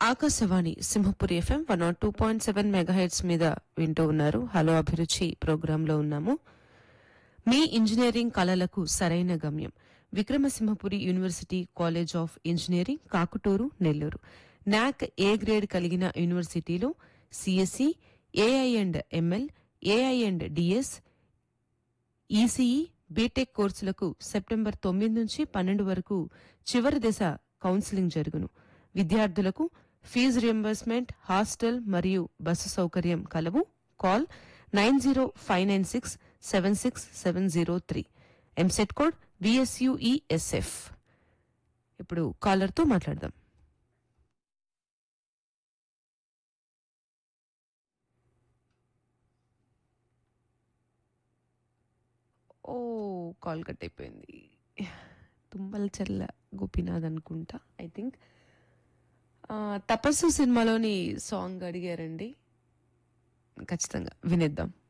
Akashvani Simhapuri FM one naught two point seven megahertz మీద వింటూ ఉన్నారు హలో అభిరుచి ప్రోగ్రాంలో ఉన్నాము మీ ఇంజనీరింగ్ కళలకు సరైన గమ్యం Vikramasimhapuri university college of engineering Kakutur Nellore NAAC A grade కలిగిన యూనివర్సిటీలో CSC AI and ML AI and DS ECE BTech కోర్సులకు సెప్టెంబర్ తొమ్మిది నుంచి పన్నెండు వరకు చివరి దశ కౌన్సిలింగ్ జరుగును విద్యార్థులకు ఫీజు రియంబర్స్మెంట్ హాస్టల్ మరియు బస్సు సౌకర్యం కలవు call nine zero five nine six seven six seven zero three EAMCET code BSUESF ఇప్పుడు కాలర్తో మాట్లాడదాం ఓ కాల్ కట్ అయిపోయింది తుమ్మల చెల్ల గోపీనాథ్ అనుకుంటా ఐ థింక్ తపస్సు సినిమాలోని సాంగ్ అడిగారండి ఖచ్చితంగా వినేద్దాం